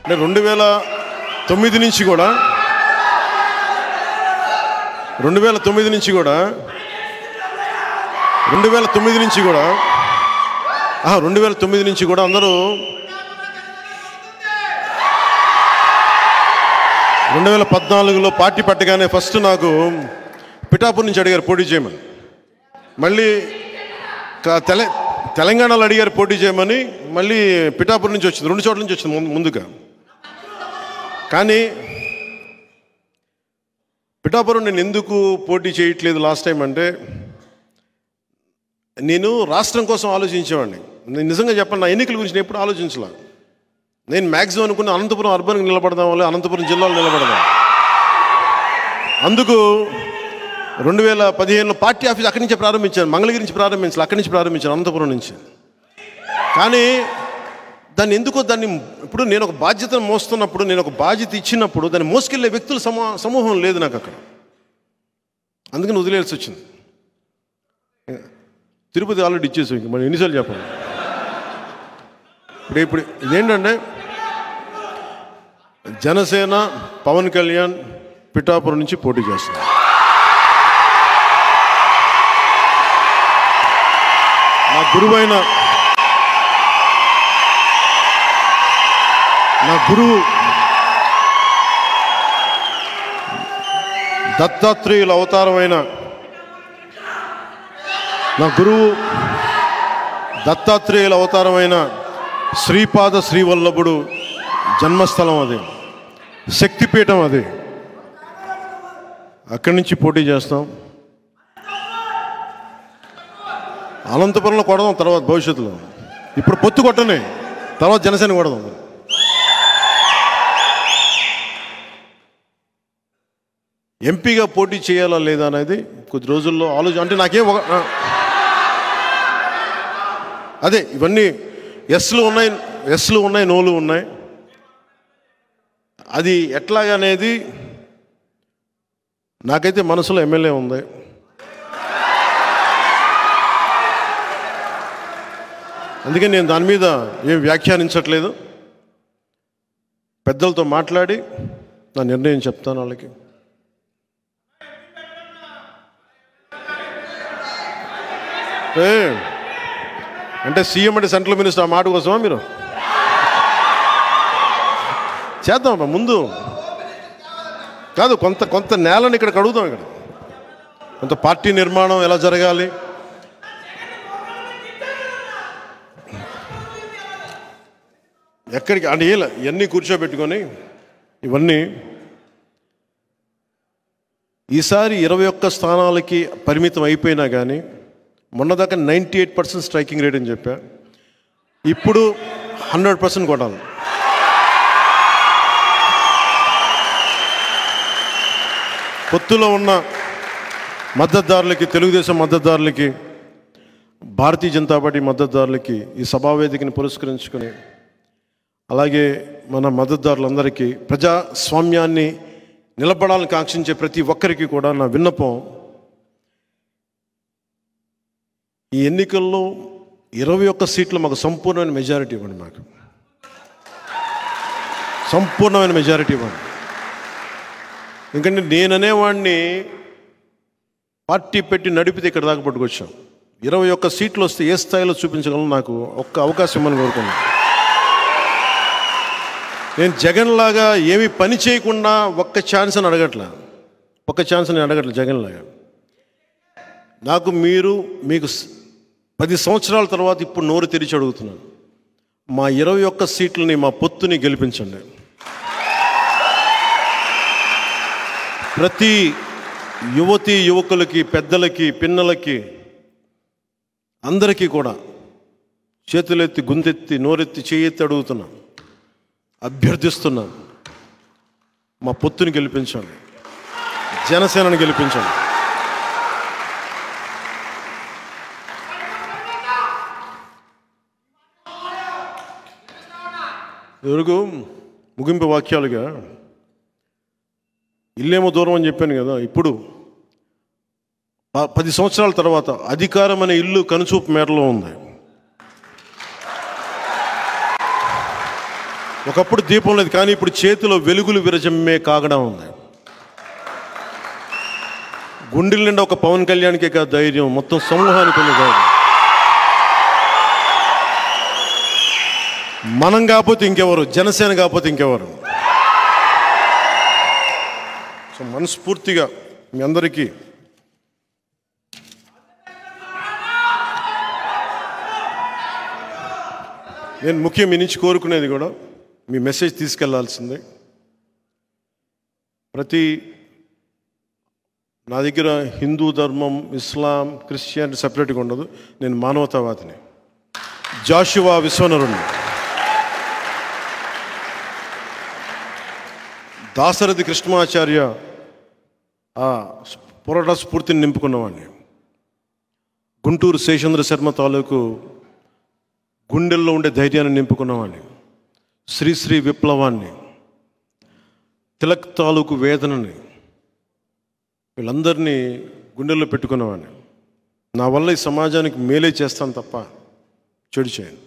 అంటే రెండు వేల తొమ్మిది నుంచి కూడా రెండు వేల తొమ్మిది నుంచి కూడా రెండు వేల తొమ్మిది నుంచి కూడా ఆహా, రెండు వేల తొమ్మిది నుంచి కూడా అందరూ రెండు వేల పద్నాలుగులో పార్టీ పెట్టగానే ఫస్ట్ నాకు పిఠాపూర్ నుంచి అడిగారు పోటీ చేయమని మళ్ళీ క- తెల తెలంగాణలో అడిగారు పోటీ చేయమని మళ్ళీ పిఠాపూర్ నుంచి వచ్చింది రెండు చోట్ల నుంచి వచ్చింది ముందు- ముందుగా కానీ పిఠాపురం నేను ఎందుకు పోటీ చేయట్లేదు లాస్ట్ టైం అంటే నేను రాష్ట్రం కోసం ఆలోచించేవాడిని నేను నిజంగా చెప్పను నా ఎన్నికల గురించి నేను ఎప్పుడు ఆలోచించలా నేను మ్యాక్సిమం అనుకున్న అనంతపురం అర్బన్కి నిలబడదాం వల్ల అనంతపురం జిల్లాలో నిలబడదాం అందుకు రెండు వేల పదిహేనులో పార్టీ ఆఫీస్ అక్కడి నుంచే ప్రారంభించాను మంగళగిరి నుంచి ప్రారంభించాను అక్కడి నుంచి ప్రారంభించాను అనంతపురం నుంచి కానీ దాన్ని ఎందుకో దాన్ని ఇప్పుడు నేను ఒక బాధ్యతను మోస్తున్నప్పుడు నేను ఒక బాధ్యత ఇచ్చినప్పుడు దాన్ని మోసుకెళ్లే వ్యక్తుల సమూ సమూహం లేదు నాకు అక్కడ అందుకని వదిలేయాల్సి వచ్చింది తిరుపతి ఆల్రెడీ ఇచ్చేసి ఇంక మరి ఎన్నిసార్లు చెప్పాలి ఇప్పుడు ఇప్పుడు ఇదేంటంటే జనసేన పవన్ కళ్యాణ్ పిఠాపురం నుంచి పోటీ చేస్తారు నా గురువైన నా గురువు దత్తాత్రేయుల అవతారమైన నా గురువు దత్తాత్రేయుల అవతారమైన శ్రీపాద శ్రీవల్లభుడు జన్మస్థలం అది శక్తిపీఠం అది అక్కడి నుంచి పోటీ చేస్తాం అనంతపురంలో కొడదాం తర్వాత భవిష్యత్తులో ఇప్పుడు పొత్తు కొట్టనే తర్వాత జనసేన కొడదాం ఎంపీగా పోటీ చేయాలా లేదా అనేది కొద్ది రోజుల్లో ఆలోచన అంటే నాకేం ఒక ఆ. అదే ఇవన్నీ ఎస్లు ఉన్నాయి ఎస్లు ఉన్నాయి నోలు ఉన్నాయి అది ఎట్లాగనేది నాకైతే మనసులో ఎమ్మెల్యే ఉంది అందుకే నేను దాని మీద ఏం వ్యాఖ్యానించట్లేదు పెద్దలతో మాట్లాడి నా నిర్ణయం చెప్తాను వాళ్ళకి ఏ, అంటే సీఎం అంటే సెంట్రల్ మినిస్టర్ ఆ మాట కోసమా మీరు చేద్దాం అమ్మా, ముందు కాదు కొంత కొంత నేలని ఇక్కడ కడుగుదాం ఇక్కడ కొంత పార్టీ నిర్మాణం ఎలా జరగాలి ఎక్కడికి అంటే ఇలా ఇవన్నీ కూర్చోబెట్టుకొని ఇవన్నీ ఈసారి ఇరవై ఒక్క స్థానాలకి పరిమితం అయిపోయినా కానీ మొన్నదాకా ninety eight percent striking rate అని చెప్పా ఇప్పుడు హండ్రెడ్ పర్సెంట్ కొట్టాలి పొత్తులో ఉన్న మద్దతుదారులకి తెలుగుదేశం మద్దతుదారులకి భారతీయ జనతా పార్టీ మద్దతుదారులకి ఈ సభావేదికని పురస్కరించుకొని అలాగే మన మద్దతుదారులందరికీ ప్రజాస్వామ్యాన్ని నిలబడాలని కాంక్షించే ప్రతి ఒక్కరికి కూడా నా విన్నపం ఈ ఎన్నికల్లో ఇరవై ఒక్క సీట్లు మాకు సంపూర్ణమైన మెజారిటీ ఇవ్వండి మాకు సంపూర్ణమైన మెజారిటీ ఇవ్వండి ఎందుకంటే నేననేవాడిని పార్టీ పెట్టి నడిపితే ఇక్కడ దాకా పట్టుకొచ్చాం ఇరవై ఒక్క సీట్లు వస్తే ఏ స్థాయిలో చూపించగలను నాకు ఒక్క అవకాశం ఇమ్మని కోరుకున్నాను నేను జగన్ లాగా ఏమి పని చేయకుండా ఒక్క ఛాన్స్ అని అడగట్లా ఒక్క ఛాన్స్ అని అడగట్లే జగన్ లాగా నాకు మీరు మీకు స్- పది సంవత్సరాల తర్వాత ఇప్పుడు నోరు తెరిచి అడుగుతున్నాను మా ఇరవై ఒక్క సీట్లని మా పొత్తుని గెలిపించండి ప్రతి యువతి యువకులకి పెద్దలకి పిన్నలకి అందరికీ కూడా చేతులెత్తి గుంతెత్తి నోరెత్తి చేయెత్తి అడుగుతున్నాం అభ్యర్థిస్తున్నాం మా పొత్తుని గెలిపించండి జనసేనని గెలిపించండి ఎవరికి ముగింపు వాక్యాలుగా ఇల్లేమో దూరం అని చెప్పాను కదా ఇప్పుడు ప- పది సంవత్సరాల తర్వాత అధికారం అనే ఇల్లు కనుచూపు మేరలో ఉంది ఒకప్పుడు దీపం లేదు కానీ ఇప్పుడు చేతిలో వెలుగులు విరజమ్మే కాగడం ఉంది గుండెల నిండా ఒక పవన్ కళ్యాణ్కే కాదు ధైర్యం మొత్తం సమూహానికి ఉంది ధైర్యం మనం కాకపోతే ఇంకెవరు జనసేన కాకపోతే ఇంకెవరు సో మనస్ఫూర్తిగా మీ అందరికీ నేను ముఖ్యం మీ నుంచి కోరుకునేది కూడా మీ మెసేజ్ తీసుకెళ్లాల్సిందే ప్రతి నా దగ్గర హిందూ ధర్మం ఇస్లాం క్రిస్టియానిటీ సపరేట్గా ఉండదు నేను మానవతావాదిని జాషువా విశ్వనరుణ్ణి దాసరథి కృష్ణమాచార్య ఆ పోరాట స్ఫూర్తిని నింపుకున్నవాడిని గుంటూరు శేషేంద్ర శర్మ తాలూకు గుండెల్లో ఉండే ధైర్యాన్ని నింపుకున్నవాడిని శ్రీశ్రీ విప్లవాన్ని తిలక్ తాలూకు వేదనని వీళ్ళందరినీ గుండెల్లో పెట్టుకున్నవాడిని నా వల్ల ఈ సమాజానికి మేలే చేస్తాను తప్ప చెడు చేయను